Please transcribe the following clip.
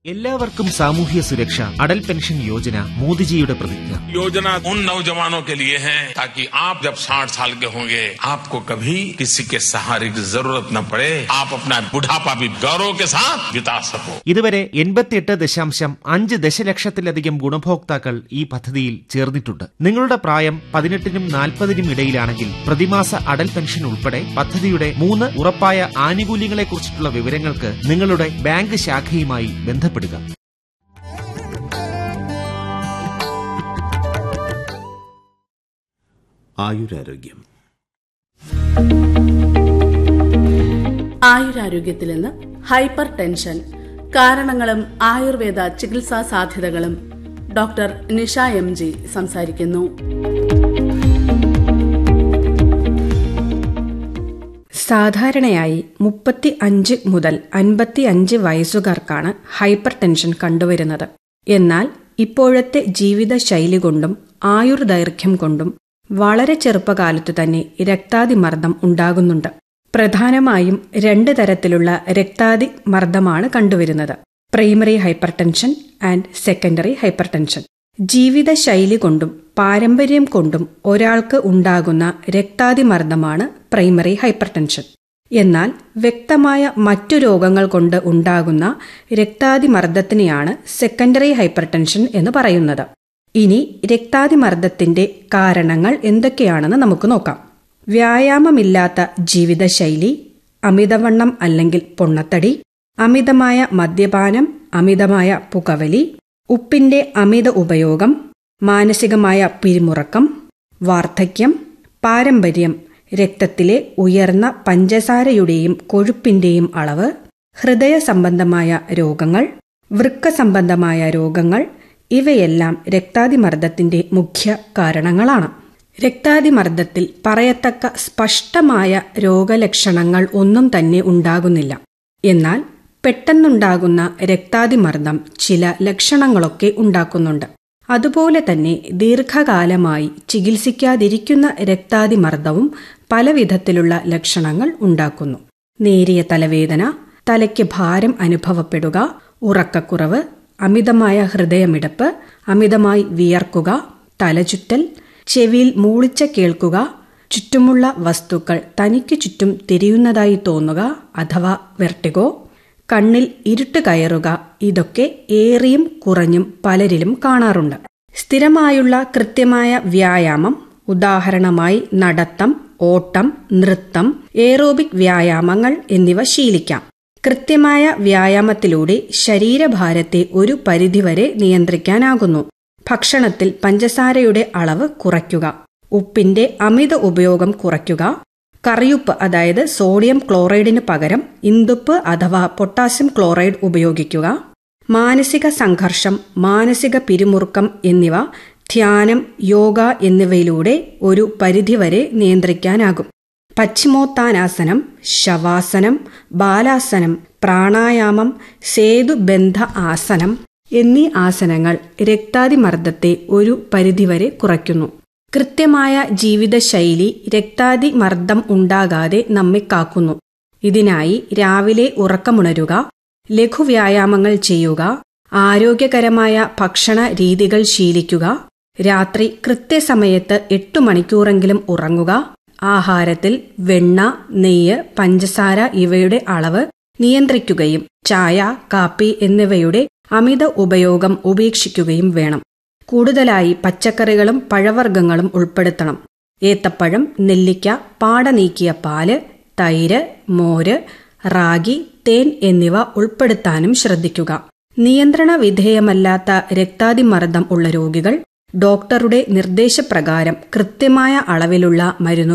എല്ലാവർക്കും സാമൂഹ്യ സുരക്ഷ അടൽ പെൻഷൻ യോജന മോദിജിയുടെ പ്രതിജ്ഞ योजना उन नौजवानों के लिए है ताकि आप जब 60 साल के होंगे आपको कभी किसी के सहारे की जरूरत न पड़े आप अपना बुढ़ापा भी गौरव के साथ बिता सको ഇതുവരെ എൺപത്തിയെട്ട് ദശാംശം അഞ്ച് ദശലക്ഷത്തിലധികം ഗുണഭോക്താക്കൾ ഈ പദ്ധതിയിൽ ചേർന്നിട്ടുണ്ട് നിങ്ങളുടെ പ്രായം പതിനെട്ടിനും നാൽപ്പതിനും ഇടയിലാണെങ്കിൽ പ്രതിമാസ അടൽ പെൻഷൻ ഉൾപ്പെടെ പദ്ധതിയുടെ മൂന്ന് ഉറപ്പായ ആനുകൂല്യങ്ങളെക്കുറിച്ചിട്ടുള്ള വിവരങ്ങൾക്ക് നിങ്ങളുടെ ബാങ്ക് ശാഖയുമായി ബന്ധപ്പെടുക ആയുരാരോഗ്യം ആയുരാരോഗ്യത്തിൽ നിന്ന് ഹൈപ്പർ ടെൻഷൻ കാരണങ്ങളും ആയുർവേദ ചികിത്സാ സാധ്യതകളും ഡോക്ടർ നിഷ എം ജി സംസാരിക്കുന്നു സാധാരണയായി മുപ്പത്തി അഞ്ച് മുതൽ അൻപത്തി അഞ്ച് വയസ്സുകാർക്കാണ് ഹൈപ്പർ ടെൻഷൻ കണ്ടുവരുന്നത് എന്നാൽ ഇപ്പോഴത്തെ ജീവിതശൈലി കൊണ്ടും ആയുർദൈർഘ്യം കൊണ്ടും വളരെ ചെറുപ്പകാലത്തു തന്നെ രക്താതിമർദ്ദം ഉണ്ടാകുന്നുണ്ട് പ്രധാനമായും രണ്ട് തരത്തിലുള്ള രക്താതിമർദ്ദമാണ് കണ്ടുവരുന്നത് primary hypertension and secondary hypertension ജീവിതശൈലി കൊണ്ടും പാരമ്പര്യം കൊണ്ടും ഒരാൾക്ക് ഉണ്ടാകുന്ന രക്താതിമർദ്ദമാണ് പ്രൈമറി ഹൈപ്പർ ടെൻഷൻ എന്നാൽ വ്യക്തമായ മറ്റു രോഗങ്ങൾ കൊണ്ട് ഉണ്ടാകുന്ന രക്താതിമർദ്ദത്തിനെയാണ് സെക്കൻഡറി ഹൈപ്പർ ടെൻഷൻ എന്ന് പറയുന്നത് ഇനി രക്താതിമർദ്ദത്തിന്റെ കാരണങ്ങൾ എന്തൊക്കെയാണെന്ന് നമുക്ക് നോക്കാം വ്യായാമമില്ലാത്ത ജീവിതശൈലി അമിതവണ്ണം അല്ലെങ്കിൽ പൊണ്ണത്തടി അമിതമായ മദ്യപാനം അമിതമായ പുകവലി ഉപ്പിന്റെ അമിത ഉപയോഗം മാനസികമായ പിരിമുറക്കം വാർദ്ധക്യം പാരമ്പര്യം രക്തത്തിലെ ഉയർന്ന പഞ്ചസാരയുടെയും കൊഴുപ്പിന്റെയും അളവ് ഹൃദയ സംബന്ധമായ രോഗങ്ങൾ വൃക്ക സംബന്ധമായ രോഗങ്ങൾ ഇവയെല്ലാം രക്താതിമർദ്ദത്തിന്റെ മുഖ്യ കാരണങ്ങളാണ് രക്താതിമർദ്ദത്തിൽ പറയത്തക്ക സ്പഷ്ടമായ രോഗലക്ഷണങ്ങൾ ഒന്നും തന്നെ ഉണ്ടാകുന്നില്ല എന്നാൽ പെട്ടെന്നുണ്ടാകുന്ന രക്താതിമർദ്ദം ചില ലക്ഷണങ്ങളൊക്കെ ഉണ്ടാക്കുന്നുണ്ട് അതുപോലെ തന്നെ ദീർഘകാലമായി ചികിത്സിക്കാതിരിക്കുന്ന രക്താതിമർദ്ദവും പലവിധത്തിലുള്ള ലക്ഷണങ്ങൾ ഉണ്ടാക്കുന്നു നേരിയ തലവേദന തലയ്ക്ക് ഭാരം അനുഭവപ്പെടുക ഉറക്കക്കുറവ് അമിതമായ ഹൃദയമിടിപ്പ് അമിതമായി വിയർക്കുക തലചുറ്റൽ ചെവിയിൽ മൂളിച്ച കേൾക്കുക ചുറ്റുമുള്ള വസ്തുക്കൾ തനിക്ക് ചുറ്റും തിരിയുന്നതായി തോന്നുക അഥവാ വെർട്ടിഗോ കണ്ണിൽ ഇരുട്ട് കയറുക ഇതൊക്കെ ഏറിയും കുറഞ്ഞും പലരിലും കാണാറുണ്ട് സ്ഥിരമായുള്ള കൃത്യമായ വ്യായാമം ഉദാഹരണമായി നടത്തം ഓട്ടം നൃത്തം എയറോബിക് വ്യായാമങ്ങൾ എന്നിവ ശീലിക്കാം കൃത്യമായ വ്യായാമത്തിലൂടെ ശരീരഭാരത്തെ ഒരു പരിധിവരെ നിയന്ത്രിക്കാനാകുന്നു ഭക്ഷണത്തിൽ പഞ്ചസാരയുടെ അളവ് കുറയ്ക്കുക ഉപ്പിന്റെ അമിത ഉപയോഗം കുറയ്ക്കുക കറിയുപ്പ് അതായത് സോഡിയം ക്ലോറൈഡിന് പകരം ഇന്ദുപ്പ് അഥവാ പൊട്ടാസ്യം ക്ലോറൈഡ് ഉപയോഗിക്കുക മാനസിക സംഘർഷം മാനസിക പിരിമുറുക്കം എന്നിവ ധ്യാനം യോഗ എന്നിവയിലൂടെ ഒരു പരിധിവരെ നിയന്ത്രിക്കാനാകും പശ്ചിമോത്താനാസനം ശവാസനം ബാലാസനം പ്രാണായാമം സേതുബന്ധ ആസനം എന്നീ ആസനങ്ങൾ രക്താതിമർദ്ദത്തെ ഒരു പരിധിവരെ കുറയ്ക്കുന്നു കൃത്യമായ ജീവിതശൈലി രക്താതിമർദ്ദം ഉണ്ടാകാതെ നമ്മെ കാക്കുന്നു ഇതിനായി രാവിലെ ഉറക്കമുണരുക ലഘുവ്യായാമങ്ങൾ ചെയ്യുക ആരോഗ്യകരമായ ഭക്ഷണ രീതികൾ ശീലിക്കുക രാത്രി കൃത്യസമയത്ത് എട്ടു മണിക്കൂറെങ്കിലും ഉറങ്ങുക ആഹാരത്തിൽ വെണ്ണ നെയ്യ് പഞ്ചസാര ഇവയുടെ അളവ് നിയന്ത്രിക്കുകയും ചായ കാപ്പി എന്നിവയുടെ അമിത ഉപയോഗം ഉപേക്ഷിക്കുകയും വേണം കൂടുതലായി പച്ചക്കറികളും പഴവർഗ്ഗങ്ങളും ഉൾപ്പെടുത്തണം ഏത്തപ്പഴം നെല്ലിക്ക പാട നീക്കിയ പാല് തൈര് മോര് റാഗി തേൻ എന്നിവ ഉൾപ്പെടുത്താനും ശ്രദ്ധിക്കുക നിയന്ത്രണ വിധേയമല്ലാത്ത രക്താതിമർദ്ദം ഉള്ള രോഗികൾ ഡോക്ടറുടെ നിർദ്ദേശപ്രകാരം കൃത്യമായ അളവിലുള്ള മരുന്നുകൾ